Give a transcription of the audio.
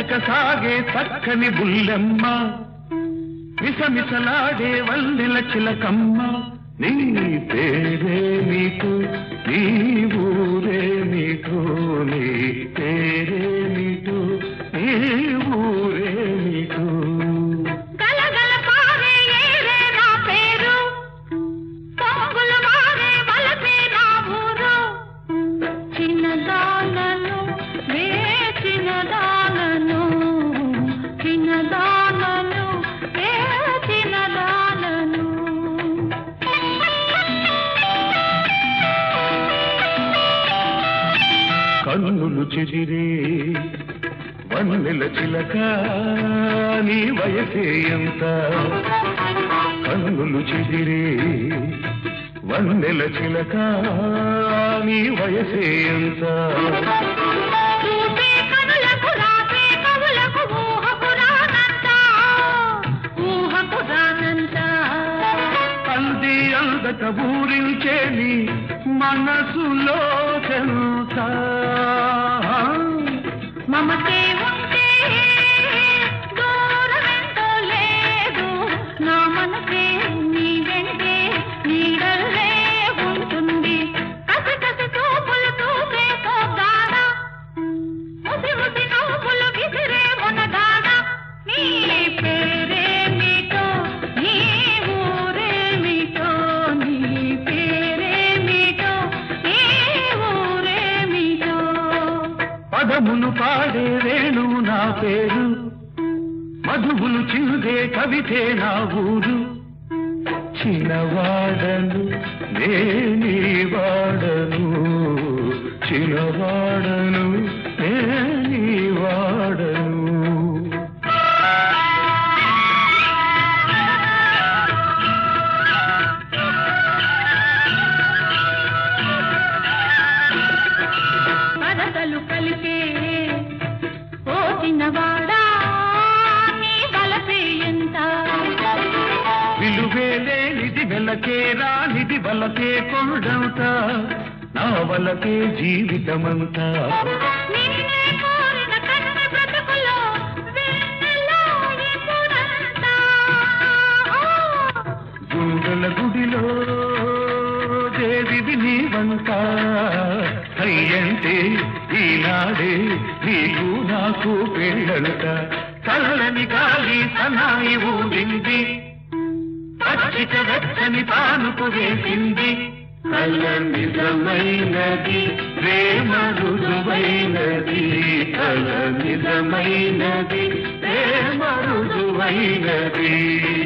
చకచక సాగే చక్కని బుల్లెమ్మ మిసమిసలాడే వల్లెల చిలకమ్మ నీ పేరే నీకు నీ ఊరే నీకు నీ పేరే నీకు నీ ఊరే నీకు గలగల పారే ఏరే నా పేరు పొంగులు మారే వలసే నా ఊరు చిన్నదానను వే చిన్నదానను చిన్నదానను వే చిన్నదానను కన్నులు చెదిరే వన్నెల చిలక నీ వయసే ఎంత కన్నులు చెదిరే వన్నెల చిలక నీ వయసే ఎంత చూసే కనులకు రాసే కవులకు ఊహకు రానంత ఊహకు రానంత అంది అందక ఊరించే నీ మనసులో చెంత మమతే ఉంటే దూరమెంతో లేదు నా మనసే నీ వెంటే నీడల్లే ఉంటుంది కసి కసి చూపులు చూసే పోగాడ ముసి ముసి నవ్వులు విసిరే మునగాడ నీ పేరే మీటో నీ ఊరే మీటో నీ పేరే మీటో నీ ఊరే మీటో పదములు పాడే వేణు నా పేరు మధువులు చిందే కవితే నా ఊరు చిన్నవాడను నేని వాడను చిన్నవాడను నేని వాడను పదతలు కలిపే ఓ చిన్నవాడా నీ బలపే ఎంత విలువే లేనిది వెలకే రానిది వలకే కొండంత నా వలకే జీవితమంతా నిన్నే కోరిన కన్న బ్రతుకులో వెన్నెలో ఎప్పుడంతా గుండెల గుడిలో దేవిది నీవంట అయ్యంటే ఈనాడే నీకు నాకు పెళ్ళంట చల్లని గాలి సనాయి ఊడింది పచ్చిక వెచ్చని పానుపు వేసింది కళ్ళ నిజమైనది ప్రేమ రుజువైనది కళ నిజమైనది ప్రేమ రుజువైనది